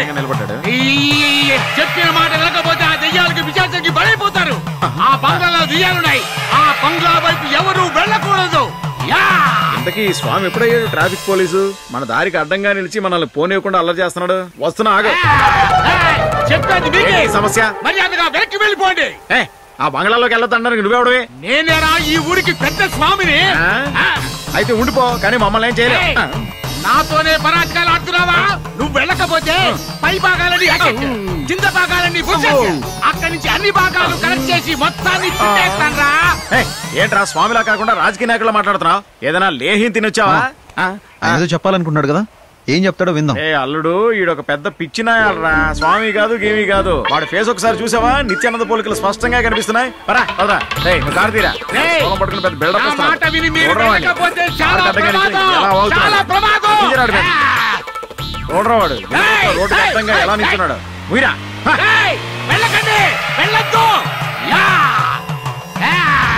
అడ్డంగా నిలబడ్డాడు ఈ చెప్పిన మాట వినకపోతే ఆ దెయ్యాలకి విచారణకి బలైపోతారు ఆ బంగ్లాలో దెయ్యాలున్నాయి ఆ బంగ్లా వైపు ఎవరు వెళ్ళకూడదు యా ఇంతకీ ఈ స్వామి ఎప్పుడయ్యాడు ట్రాఫిక్ పోలీసు మన దారికి అడ్డంగా నిలిచి మనల్ని పోనీయకుండా అల్లరి చేస్తున్నాడు వస్తున్నా ఆగు ఏయ్, చెప్పేది మీకే ఏంటి సమస్య మర్యాదగా వెనక్కి వెళ్ళిపోండి ఏ ఆ బంగ్లాలోకి వెళ్ళొద్దన్నారు నువ్వెవడవి నేనేరా ఈ ఊరికి పెద్ద స్వామిని ఆ? ఆ, అయితే ఉండిపో కానీ మమ్మల్ని ఏం ఏయ్, చేయలేవు నాతోనే పరాజకాలు ఆడుతున్నావా నువ్వు వెళ్ళకపోతే పై భాగాలని ఎక్కట్, కింద భాగాలని బుర్జెట్. అక్కడి నుంచి అన్ని భాగాలు కలెక్ట్ చేసి మొత్తాన్ని చుట్టేస్తాన్రా ఏయ్, ఏంట్రా స్వామిలా కాకుండా రాజకీయ నాయకులు మాట్లాడుతున్నావు ఏదైనా లేహీం తినొచ్చావా ఆ? ఆయన ఏదో చెప్పాలనుకుంటున్నాడు కదా ఏం చెప్తాడో విందాం ఏ అల్లుడు ఈడొక పెద్ద పిచ్చినాయాలరా స్వామి కాదు గేమి కాదు వాడి ఫేస్ ఒకసారి చూసావా నిత్యానంద పోలికలు స్పష్టంగా కనిపిస్తున్నాయి పరా పదరా రేయ్ నువ్వు కారు తీరా రేయ్, పొలం పట్టుకుని పెద్ద బిల్డప్ నా ఇస్తున్నాడు. మాట విని మీరు చూడరా వాడిని. వెళ్ళకపోతే చాలా వాడికి అడ్డంగా నిలిచి ప్రమాదం ఎలా వాగుతున్నాడు. చాలా ప్రమాదం తీయరాడు మీద. ఆ, చూడరా వాడు ఏయ్, రోడ్డు ఏయ్, అడ్డంగా ఎలా ఏయ్, నిల్చున్నాడు ఉయ్యరా హ. ఏయ్, వెళ్ళకండి వెళ్ళొద్దు యా ఆ.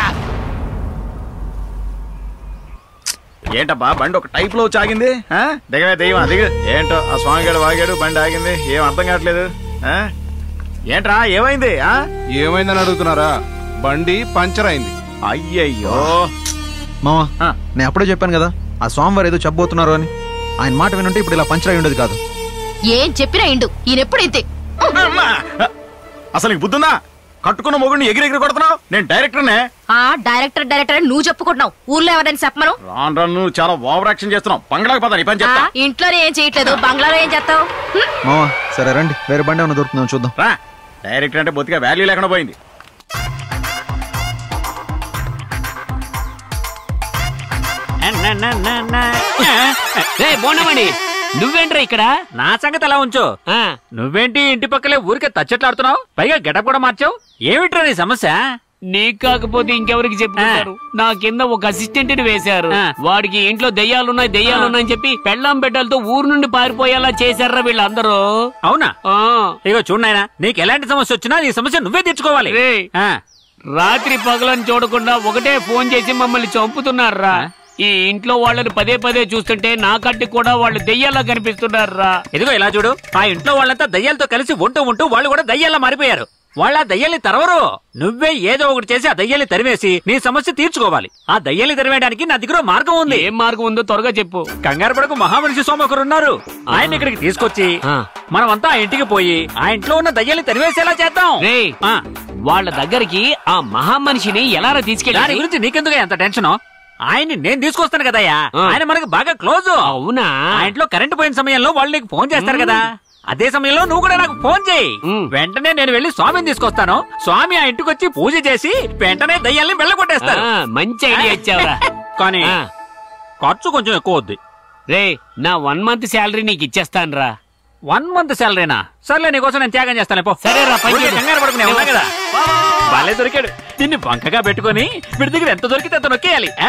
ఏంటబ్బా బండి ఒక టైప్ లో వచ్చి ఆగింది ఆ? దిగవే దెయ్యం దిగు ఏంటో ఆ స్వామి గడు వాగాడు బండి ఆగింది ఏం అర్థం కావట్లేదు ఆ? ఏంట్రా ఏమైంది ఆ ఏమైందని అడుగుతున్నారా బండి పంచర్ అయింది అయ్యయ్యో మావా ఆ. నేను అప్పుడే చెప్పాను కదా ఆ స్వామివారు ఏదో చెప్పబోతున్నారు అని ఆయన మాట వినుంటే ఇప్పుడు ఇలా పంచర్ అయి ఉండేది కాదు ఏం చెప్పినా ఇండు ఈయనెప్పుడైతే అమ్మా! అసలు నీకు బుద్ధుందా కట్టుకున్న మొగుడిని ఎగిరెగిరి కొడుతున్నావు నేను డైరెక్టర్నే ఆ డైరెక్టర్ డైరెక్టర్ అని నువ్వు చెప్పుకుంటున్నావు ఊర్లో ఎవరైనా చెప్పమను రాను రాను నువ్వు చాలా ఓవర్ యాక్షన్ చేస్తున్నావు బంగ్లాకి పద నీ పని ఆ, చెప్తా ఇంట్లోనే ఏం చేయట్లేదు బంగ్లాలో ఏం చేస్తావు హ్మ్? మావా సరే రండి వేరే బండి ఏమైనా దొరుకుతుందో చూద్దాం రా డైరెక్టర్ అంటే బొత్తిగా వాల్యూ లేకుండా పోయింది రే బోనమణి నువ్వేంట్రా ఇక్కడ నా సంగతి ఎలా ఉంచు నువ్వేంటి ఇంటి పక్కలే ఊరికే తచ్చట్లాడుతున్నావు పైగా గెటప్ కూడా మార్చావు ఏమిట్రా నీ సమస్య నీకు కాకపోతే ఇంకెవరికి చెప్పుకుంటారు నా కింద ఒక అసిస్టెంట్ ని వేశారు ఆ. వాడికి ఇంట్లో దెయ్యాలున్నాయి దెయ్యాలున్నాయని చెప్పి పెళ్ళాం బిడ్డలతో ఊరు నుండి పారిపోయేలా చేశారా వీళ్ళందరూ అవునా ఆ. ఇగో చూడు నాయనా నీకు ఎలాంటి సమస్య వచ్చినా నీ సమస్య నువ్వే తెచ్చుకోవాలి రేయ్. ఆ, రాత్రి పగలని చూడకుండా ఒకటే ఫోన్ చేసి మమ్మల్ని చంపుతున్నారా ఈ ఇంట్లో వాళ్ళని పదే పదే చూస్తుంటే నా కట్టి కూడా వాళ్ళు దెయ్యాలా కనిపిస్తున్నారా ఇదిగో ఇలా చూడు ఆ ఇంట్లో వాళ్ళంతా దయ్యాలతో కలిసి ఉంటూ ఉంటూ వాళ్ళు కూడా దయ్యాల్లా మారిపోయారు వాళ్ళ ఆ దయ్యాల్ని తరవరు నువ్వే ఏదో ఒకటి చేసి ఆ దయ్యాల్ని తరివేసి నీ సమస్య తీర్చుకోవాలి ఆ దయ్యాల్ని తరివేయడానికి నా దగ్గర ఓ మార్గం ఉంది ఏం మార్గం ఉందో త్వరగా చెప్పు కంగారు పడకు మహామనిషి స్వామి ఒకరు ఉన్నారు ఆయన ఇక్కడికి తీసుకొచ్చి ఆ. మనమంతా ఆ ఇంటికి పోయి ఆ ఇంట్లో ఉన్న దయ్యాల్ని తరివేసేలా చేద్దాం రేయ్ ఆ, వాళ్ళ దగ్గరికి ఆ మహామనిషిని ఎలా దాని తీసుకెళ్ళాలి గురించి నీకెందుకు ఎంత టెన్షన్ ఆయన్ని నేను తీసుకొస్తాను కదయ్యా ఆ. ఆయన మనకు బాగా క్లోజ్ అవునా ఆ ఇంట్లో కరెంట్ పోయిన సమయంలో వాళ్ళు నీకు ఫోన్ చేస్తారు కదా అదే సమయంలో నువ్వు కూడా నాకు ఫోన్ చేయి మ్. వెంటనే నేను వెళ్లి స్వామిని తీసుకొస్తాను స్వామి ఆ ఇంటికి వచ్చి పూజ చేసి వెంటనే దయ్యాల్ని వెళ్ళగొట్టేస్తారు ఆ, మంచి ఐడియా ఇచ్చావురా కానీ ఆ. ఖర్చు కొంచెం ఎక్కువ అవుద్ది రే నా వన్ మంత్ శాలరీ నీకు ఇచ్చేస్తాను రా వన్ మంత్ సాలరీనా సర్లే నీకోసం నేను త్యాగం చేస్తాను పో సరేరా, పని ఊరికే చేద్దాం. కంగారు పడుకునే ఉన్నా కదా బాలే దొరికాడు దీన్ని బంకగా పెట్టుకొని వీడి దగ్గర ఎంత దొరికితే అంత నొక్కేయాలి ఆ?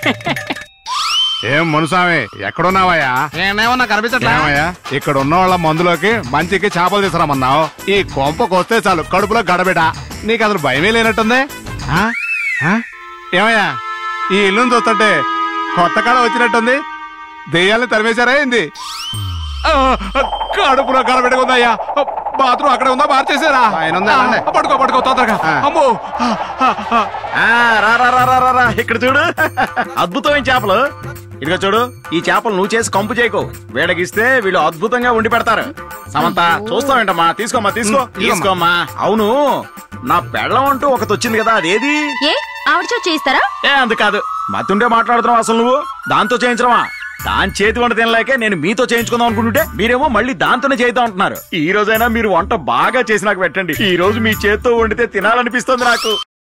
ఏం మునుసామి ఎక్కడున్నావయ్యా నేనేమన్నా కనిపించట్లా ఏమయ్యా ఇక్కడ ఉన్న వాళ్ళ మందులోకి మంచికి చేపలు తీసుకురామన్నావు ఈ కొంపకు వస్తే చాలు కడుపులో గడబిడ నీకు అసలు భయమే లేనట్టుంది ఆ? ఆ? ఏమయ్యా ఈ ఇల్లుని చూస్తుంటే కొత్త కాడ వచ్చినట్టుంది దెయ్యాన్ని తరిమేశారా ఏంది ఆ, కడుపులో గడబిడగా ఉందయ్యా బాత్రూమ్ అక్కడ ఉందా మార్చేసారా ఆ, పడుకో పడుకో తొందరగా అమ్మో ఆ, ఆ, ఆ. ఆ, రా రా రా రా, రా రా ఇక్కడ చూడు అద్భుతమైన చేపలు ఇదిగో చూడు ఈ చేపలు నువ్వు చేసి కంపు చేయకు వేడగిస్తే వీళ్ళు అద్భుతంగా వండి పెడతారు సమంత చూస్తావేంటమ్మా తీసుకోమ్మా తీసుకో తీసుకోమ్మా అవును నా పెళ్ళం అంటూ ఒకటి వచ్చింది కదా అదేది ఏ ఆవిడ చూ చేయిస్తారా ఏ అందు కాదు మతుండే మాట్లాడుతున్నావు అసలు నువ్వు దాంతో చేయించడమా దాని చేతి వంట తినలేకే నేను మీతో చేయించుకుందాం అనుకుంటుంటే మీరేమో మళ్ళీ దాంతోనే చేద్దాం అంటున్నారు ఈ రోజైనా మీరు వంట బాగా చేసి నాకు పెట్టండి ఈ రోజు మీ చేత్తో వండితే తినాలనిపిస్తుంది నాకు